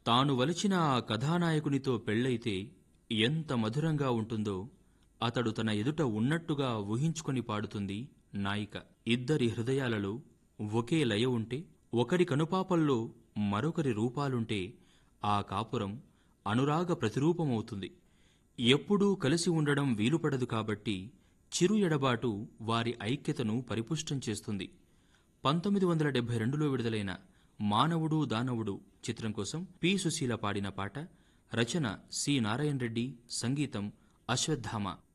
తాను వలచిన ఆ కథానాయకునితో పెళ్ళైతే ఎంత మధురంగా ఉంటుందో అతడు తన ఎదుట ఉన్నట్టుగా ఊహించుకొని పాడుతుంది నాయిక ఇద్దరి హృదయాలలో ఒకే లయ ఉంటే ఒకరి కనుపాపల్లో మరొకరి రూపాలుంటే ఆ కాపురం అనురాగ ప్రతిరూపమవుతుంది ఎప్పుడూ కలిసి ఉండడం వీలుపడదు కాబట్టి చిరు ఎడబాటు వారి ఐక్యతను పరిపుష్టం చేస్తుంది పంతొమ్మిది వందల డెబ్బై రెండులో విడుదలైన మానవుడు దానవుడు చిత్రం కోసం పి సుశీల పాడిన పాట రచన సి నారాయణ రెడ్డి సంగీతం అశ్వత్థామ